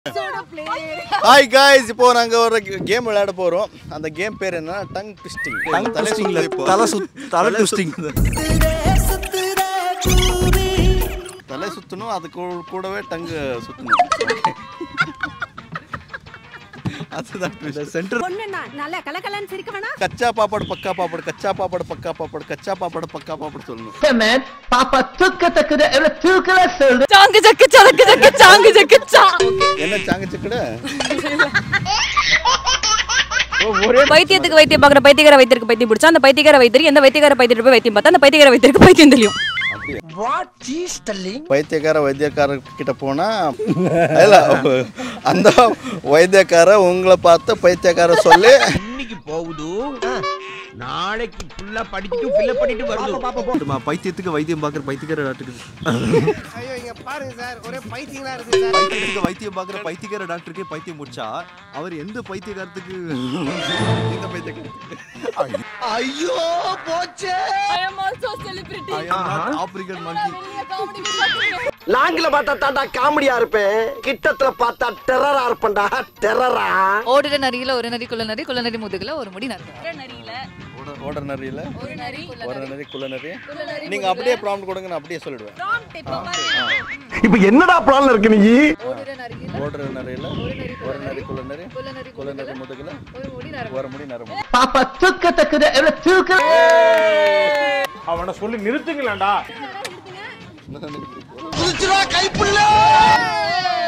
Hi guys இப்போ நாங்க ஒரு கேம் விளையாட போறோம் அந்த கேம் பேர் என்ன டங் ட்விஸ்டிங் தலை சுத்துது இப்போ. தலை சுத் தலை ட்விஸ்டிங் தலை சுத்தணும் அது கூ- கூடவே டங்கு சுத்தணும் Okay. அதுதான் twist. சென்டர் பொண்ணுன்னா நல்லா கலகலன்னு சிரிக்க வேணாம் கச்சா பாப்பாடு பக்கா பாப்பாடு கச்சா பாப்பாடு பக்கா பாப்பாடு கச்சா பாப்பாடு பக்கா பாப்பாடு சொல்லணும் சாங்கு ஜக்கு சலக்கு ஜக்கு சாங்கு ஜக்கு சா என்ன சாங்க சிக்கட வைத்தியத்துக்கு வைத்தியம் பார்க்குற பைத்தியக்கார வைத்தியருக்கு பைத்தியம் பிடிச்சா அந்த பைத்தியக்கார வைத்தியர் எந்த வைத்தியக்கார வைத்தியர் போய் வைத்தியம் பார்த்தா அந்த பைத்தியக்கார வைத்தியருக்கு பைத்தியம் தெரியும் வைத்தியக்கார வைத்தியக்கார கிட்ட போனா இல்ல அந்த வைத்தியக்கார உங்களை பார்த்து பைத்தியக்கார சொல்லி இன்னைக்கு போகுது நாளைக்கு ஃபுல்லா படிச்சுட்டு ஃபில்அப் பண்ணிட்டு வருது பைத்தியத்துக்கு வைத்தியம் பார்க்குற பைத்தியக்கார டாக்டருக்கு ஐயோ இங்க பாருங்க சார் ஒரே பைத்தியங்களா இருக்கு சார் பைத்தியத்துக்கு வைத்தியம் பார்க்குற பைத்தியக்கார டாக்டருக்கே பைத்தியம் முடிச்சா அவர் எந்த பைத்தியக்காரத்துக்கு இந்த பைத்தியக்கார ஐயோ போச்சே I am also celebrity African monkey லாங்கில பார்த்தா தாண்டா காமெடியா இருப்பேன் கிட்டத்துல பார்த்தா டெரரா இருப்பேன்டா டெரரா ஓடுற நரியில ஒரு நரி குள்ள நரி குள்ள நரி முதுகுல ஒரு முடி நரி நரியில ஓடர் நரியில ஒரு நரி ஒரு நரி குள்ள நரி நீங்க அப்படியே ப்ராம்ப்ட் கொடுங்க நான் அப்படியே சொல்லிடுவேன் இப்ப என்னடா பிளான்ல இருக்கு நீ ஓடுற நரியில ஓடுற நரியில ஒரு நரி குள்ள நரி குள்ள நரி குள்ள நரி முதுகுல ஒரு முடி நரி ஒரு முடி நரம்பு பாப்பா தூக்க தக்குது தூக்க அவனை சொல்லி நிறுத்துங்களேன்டா கைப்புள்ள